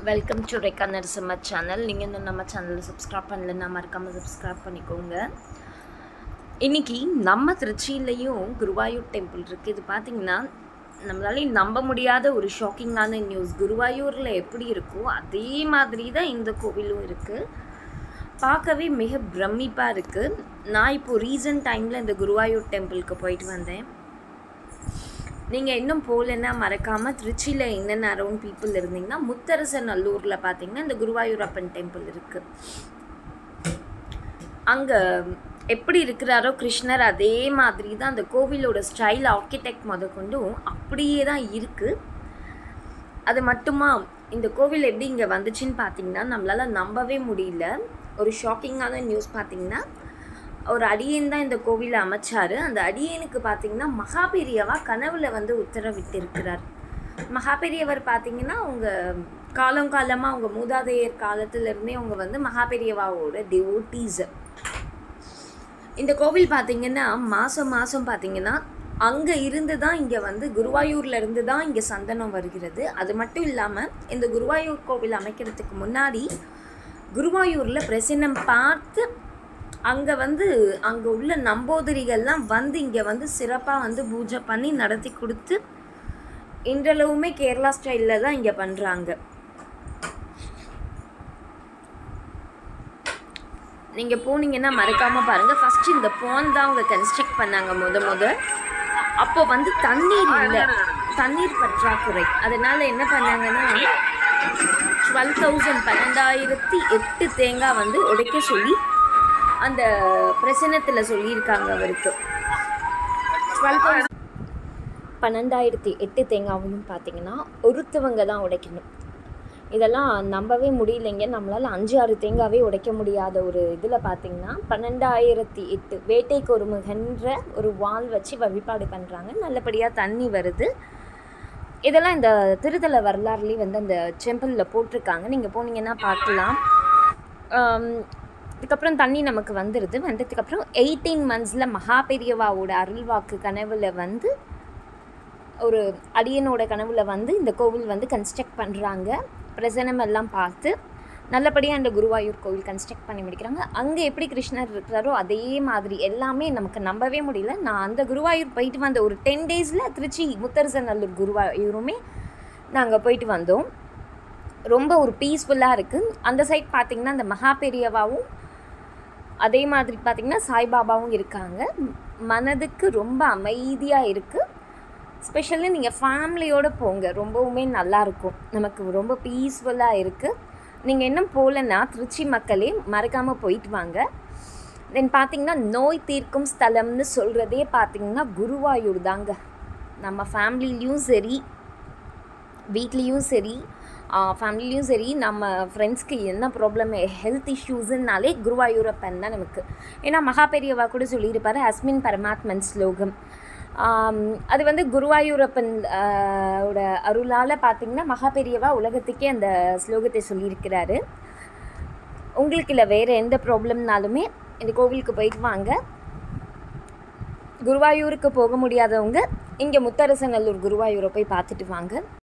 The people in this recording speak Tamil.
welcome to Rekha Narasimha channel நீங்கள் இன்னும் நம்ம சேனலை சப்ஸ்கிரைப் பண்ணலன்னா மறக்காமல் சப்ஸ்கிரைப் பண்ணிக்கோங்க இன்னைக்கு நம்ம திருச்சியிலையும் குருவாயூர் டெம்பிள் இருக்குது இது பார்த்தீங்கன்னா நம்மளால நம்ப முடியாத ஒரு ஷாக்கிங்கான நியூஸ் குருவாயூரில் எப்படி இருக்கோ அதே மாதிரி தான் இந்த கோவிலும் இருக்குது பார்க்கவே மிக பிரமிப்பாக இருக்குது நான் இப்போது ரீசன்ட் டைமில் இந்த குருவாயூர் டெம்பிளுக்கு போயிட்டு வந்தேன் நீங்கள் இன்னும் போகலன்னா மறக்காமல் திருச்சியில் என்னென்ன அரௌண்ட் பீப்புள் இருந்தீங்கன்னா முத்தரச நல்லூரில் பார்த்தீங்கன்னா இந்த குருவாயூரப்பன் டெம்பிள் இருக்குது அங்கே எப்படி இருக்கிறாரோ கிருஷ்ணர் அதே மாதிரி தான் அந்த கோவிலோட ஸ்டைல் ஆர்கிடெக்ட் முத கொண்டும் அப்படியே தான் இருக்குது அது மட்டுமா இந்த கோவில் எப்படி இங்கே வந்துச்சுன்னு பார்த்தீங்கன்னா நம்மளால் நம்பவே முடியல ஒரு ஷாக்கிங்கான நியூஸ் பார்த்தீங்கன்னா ஒரு அடியேன் தான் இந்த கோவிலை அமைச்சார் அந்த அடியேனுக்கு பார்த்தீங்கன்னா மகாபெரியவா கனவுல வந்து உத்தரவிட்டு இருக்கிறார் மகாபெரியவர் பார்த்தீங்கன்னா அவங்க காலம் காலமாக அவங்க மூதாதையர் காலத்திலேருந்தே அவங்க வந்து மகாபெரியவாவோட டிவோட்டீஸ் இந்த கோவில் பார்த்தீங்கன்னா மாதம் மாதம் பார்த்தீங்கன்னா அங்கே இருந்து தான் இங்கே வந்து குருவாயூர்ல இருந்து தான் இங்கே சந்தனம் வருகிறது அது மட்டும் இல்லாமல் இந்த குருவாயூர் கோவில் அமைக்கிறதுக்கு முன்னாடி குருவாயூரில் பிரசன்னம் பார்த்து அங்கே வந்து அங்கே உள்ள நம்போதரிகள்லாம் வந்து இங்கே வந்து சிறப்பாக வந்து பூஜை பண்ணி நடத்தி கொடுத்து இன்றளவுமே கேரளா ஸ்டைலில் தான் இங்கே பண்ணுறாங்க நீங்கள் போனீங்கன்னா மறக்காமல் பாருங்கள் ஃபஸ்ட்டு இந்த பாண்ட் தான் அவங்க கன்ஸ்ட்ரக்ட் பண்ணாங்க முத முத அப்போ வந்து தண்ணீர் இல்லை தண்ணீர் பற்றாக்குறை அதனால் என்ன பண்ணாங்கன்னா டுவெல் தௌசண்ட் பன்னெண்டாயிரத்தி எட்டு தேங்காய் வந்து உடைக்க சொல்லி அந்த பிரசனத்தில் சொல்லியிருக்காங்க அவருக்கு டுவெல் தௌசண்ட் பன்னெண்டாயிரத்தி எட்டு தேங்காவும் பார்த்தீங்கன்னா ஒருத்தவங்க தான் உடைக்கணும் இதெல்லாம் நம்பவே முடியலைங்க நம்மளால் அஞ்சு ஆறு தேங்காவே உடைக்க முடியாத ஒரு இதில் பார்த்தீங்கன்னா பன்னெண்டாயிரத்தி எட்டு வேட்டைக்கு ஒரு முகன்ற ஒரு வால் வச்சு வழிபாடு பண்ணுறாங்க நல்லபடியாக தண்ணி வருது இதெல்லாம் இந்த திருத்தல வரலாறுலேயே வந்து அந்த டெம்பிளில் போட்டிருக்காங்க நீங்கள் போனீங்கன்னா பார்க்கலாம் அதுக்கப்புறம் தண்ணி நமக்கு வந்துடுது வந்ததுக்கப்புறம் எயிட்டீன் மந்த்ஸில் மகாபெரியவாவோட அருள்வாக்கு கனவில் வந்து ஒரு அடியனோட கனவுல வந்து இந்த கோவில் வந்து கன்ஸ்ட்ரக்ட் பண்ணுறாங்க பிரசனம் எல்லாம் பார்த்து நல்லபடியாக அந்த குருவாயூர் கோவில் கன்ஸ்ட்ரக்ட் பண்ணி முடிக்கிறாங்க அங்கே எப்படி கிருஷ்ணர் இருக்கிறாரோ அதே மாதிரி எல்லாமே நமக்கு நம்பவே முடியல நான் அந்த குருவாயூர் போயிட்டு வந்த ஒரு டென் டேஸில் திருச்சி முத்தரசநல்லூர் குருவாயூருமே நாங்கள் போயிட்டு வந்தோம் ரொம்ப ஒரு பீஸ்ஃபுல்லாக இருக்குது அந்த சைட் பார்த்திங்கன்னா அந்த மகாபெரியவாவும் அதே மாதிரி பார்த்திங்கன்னா சாய்பாபாவும் இருக்காங்க மனதுக்கு ரொம்ப அமைதியாக இருக்குது ஸ்பெஷலி நீங்கள் ஃபேமிலியோடு போங்க ரொம்பவுமே நல்லாயிருக்கும் நமக்கு ரொம்ப பீஸ்ஃபுல்லாக இருக்குது நீங்கள் இன்னும் போகலன்னா திருச்சி மக்களே மறக்காமல் போயிட்டு வாங்க தென் பார்த்திங்கன்னா நோய் தீர்க்கும் ஸ்தலம்னு சொல்கிறதே பார்த்திங்கன்னா குருவாயூர் தாங்க நம்ம ஃபேமிலிலையும் சரி வீட்லேயும் சரி ஃபேமிலிலையும் சரி நம்ம ஃப்ரெண்ட்ஸ்க்கு என்ன ப்ராப்ளம் ஹெல்த் இஷ்யூஸுன்னாலே குருவாயூரப்பன் தான் நமக்கு ஏன்னா மகாபெரியவா கூட சொல்லியிருப்பாரு அஸ்மின் பரமாத்மன் ஸ்லோகம் அது வந்து குருவாயூரப்பன் ஓட அருளால் பார்த்திங்கன்னா மகாபெரியவா உலகத்துக்கே அந்த ஸ்லோகத்தை சொல்லியிருக்கிறாரு உங்களுக்கு இல்லை வேறு எந்த ப்ராப்ளம்னாலுமே இந்த கோவிலுக்கு போயிட்டு வாங்க குருவாயூருக்கு போக முடியாதவங்க இங்கே முத்தரசநல்லூர் குருவாயூரை போய் பார்த்துட்டு வாங்க